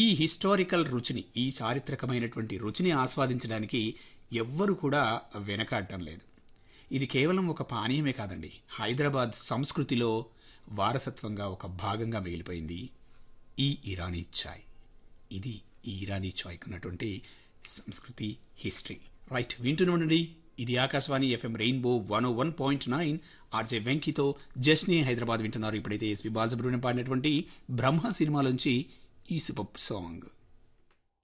historical రుచిని ఈ చారిత్రకమైనటువంటి రుచిని ఆస్వాదించడానికి ఎవ్వరు కూడా వెనకాడటం లేదు ఇది కేవలం ఒక పానీయమే కాదండి హైదరాబాద్ సంస్కృతిలో వారసత్వంగా ఒక భాగంగా మిగిలిపోయింది ఈ ఇరానీ చాయ్ ఇది ఈ ఇరానీ చాయ్కి ఉన్నటువంటి సంస్కృతి హిస్టరీ రైట్ వింటూనే ఉండండి ఇది Akashvani FM rainbow one O one point nine RJ వెంకీతో జస్ని హైదరాబాద్ వింటున్నారు ఇప్పుడైతే ఎస్పి బాలసుబ్రహ్మణ్యం పాడినటువంటి బ్రహ్మ సినిమాలోంచి ఈ సూపర్ సాంగ్